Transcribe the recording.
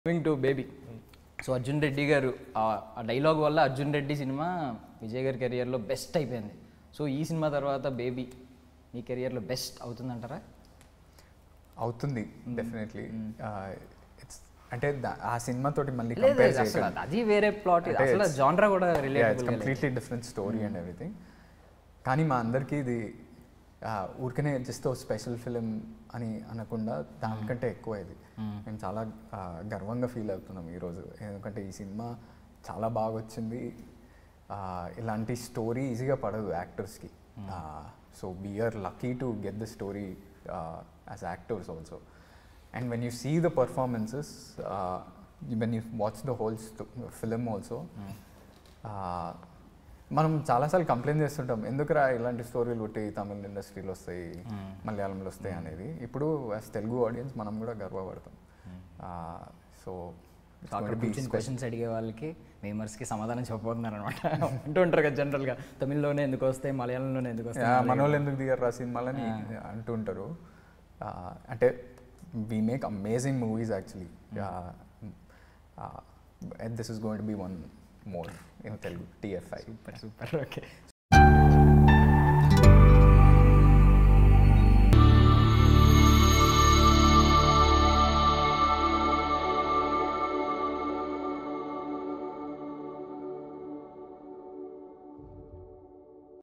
coming to baby so Arjun Reddy గారు ఆ dialogue వల్ల అర్జున్ రెడ్డి సినిమా విజయ్ గారి కెరియర్లో బెస్ట్ అయిపోయింది సో ఈ సినిమా తర్వాత బేబీ మీ కెరియర్లో బెస్ట్ అవుతుందంటారా అవుతుంది డెఫినెట్లీ ఇట్స్ అంటే దా- ఆ సినిమా తోటి మళ్ళీ లేదు కంపేర్ లేదు, అసలు అది వేరే ప్లాట్ అంటే అసలు it's- జాన్రా కూడా it's relatable completely different story and everything కానీ మా అందరికీ ఇది ఆ, ఊరికనే జస్ట్ ఓ స్పెషల్ ఫిలిం అని అనకుండా దానికంటే ఎక్కువ ఇది మేము చాలా ఆ, గర్వంగా ఫీల్ అవుతున్నాం ఈరోజు ఎందుకంటే ఈ సినిమా చాలా బాగా వచ్చింది ఆ, ఇలాంటి స్టోరీ ఈజీగా పడదు యాక్టర్స్కి so we are lucky to get the story as actors also and when you see the performances when you watch the whole film also మనం చాలాసార్లు కంప్లైంట్ చేస్తుంటాం ఎందుకురా ఇలాంటి స్టోరీలు పుట్టి తమిళ ఇండస్ట్రీలో వస్తాయి మలయాళంలో వస్తాయి అనేది ఇప్పుడు యాజ్ తెలుగు ఆడియన్స్ మనం కూడా గర్వపడతాం సో అక్కడ కూర్చుని క్వశ్చన్స్ అడిగే వాళ్ళకి మేమర్స్కి సమాధానం చెప్పబోతున్నారు అనమాట అంటూ ఉంటారు కదా జనరల్గా తమిళ్లోనే ఎందుకు వస్తాయి మలయాళంలోనే ఎందుకు వస్తాయి మనోళ్ళు ఎందుకు దిగారు రా సినిమాలని అంటుంటారు Ah, అంటే we make amazing movies actually this is going to be one more in Telugu TFI super super okay